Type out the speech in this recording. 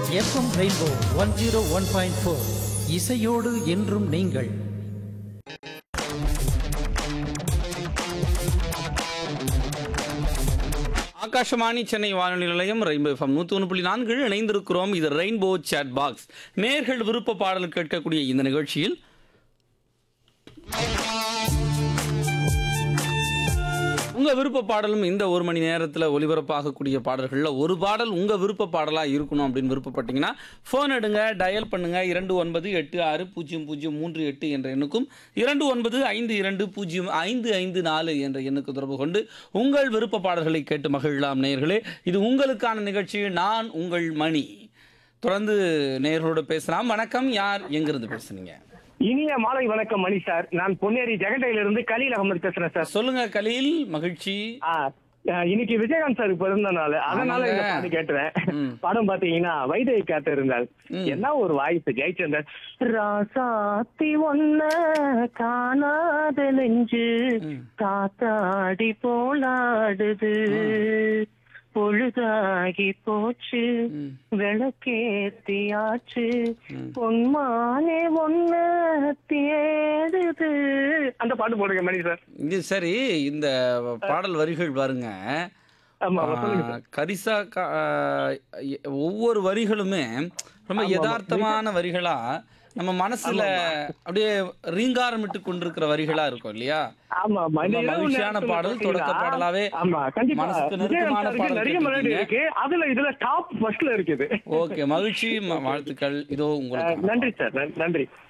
FM Rainbow one zero one point four இசையோடு என்றும் நீங்கள் ஆகாஷவாணி சென்னை வானொலி நிலையம் ரெயின்போ எஃப்எம் நூற்றி ஒன்று புள்ளி நான்கு இணைந்திருக்கிறோம் இது ரெயின்போ சேட் பாக்ஸ் நேர்கள் விருப்ப பாடல் கேட்கக்கூடிய இந்த நிகழ்ச்சியில் உங்க விருப்ப பாடலும் இந்த ஒரு மணி நேரத்தில் ஒலிபரப்பாகக்கூடிய பாடல்களில் ஒரு பாடல் உங்க விருப்ப பாடலாக இருக்கணும் அப்படின்னு விருப்பப்பட்டீங்கன்னா ஃபோன் எடுங்க டயல் பண்ணுங்க இரண்டு ஒன்பது எட்டு ஆறு பூஜ்ஜியம் பூஜ்ஜியம் மூன்று எட்டு என்ற எண்ணுக்கும் இரண்டு ஒன்பது ஐந்து இரண்டு பூஜ்ஜியம் ஐந்து ஐந்து நாலு என்ற எண்ணுக்கு தொடர்பு கொண்டு உங்கள் விருப்ப பாடல்களை கேட்டு மகிழலாம் நேயர்களே இது உங்களுக்கான நிகழ்ச்சி நான் உங்கள் மணி தொடர்ந்து நேயர்களோட பேசலாம் வணக்கம் யார் எங்கிருந்து பேசுனீங்க இனிய மாலை வணக்கம் மணி சார் நான் பொன்னேரி ஜெகண்டையில இருந்து கலீல் அகமது பேசுறேன் சார் சொல்லுங்க கலீல் மகிழ்ச்சி ஆ, ஆ, இன்னைக்கு விஜயகாந்த் சார் பிறந்த நாள் அதனால இந்த ஆமாங்க. பாட்டு கேட்டுறேன் ம். படம் பாத்தீங்கன்னா வைதை காத்து இருந்தால் ம். என்ன ஒரு வாய்ஸ் ஜெயச்சந்தர் ராசாத்தி ஒன்ன காணாத நெஞ்சு ம். காத்தாடி போலாடுது பொழுதாகி போச்சு ம். விளக்கேத்தியாச்சு ம். பொன்மானே ஒன்ன தேடுது அந்த பாட்டு போடுங்க மணி சார் இது சரி இந்த பாடல் வரிகள் பாருங்க ஆமா ஆ, சொல்லுங்க சார் கரிசா கா- ஆ, எ- ஒவ்வொரு வரிகளுமே ரொம்ப ஆமா, யதார்த்தமான வரிகளா நம்ம மனசுல அப்படியே ரீங்காரமிட்டு கொண்டிருக்கிற வரிகளா இருக்கும் இல்லையா ஆமா ஆமா இந்த ரொம்ப இரவு மகிழ்ச்சியான நேரத்துல பாடல், பாத்தீங்கன்னா, தொடக்க பாடலாவே ஆமா கண்டிப்பா மனசுக்கு விஜயகாந்த் நெருக்கமான சாருக்கு பாடல் நிறைய மெலடி கேட்டிருக்கீங்க. இருக்கு அதுல இதுல டாப் ஃபர்ஸ்ட்ல இருக்குது ஓகே மகிழ்ச்சி ம- வாழ்த்துக்கள் இதோ அஹ், உங்களுக்கு நன்றி சார் நன்றி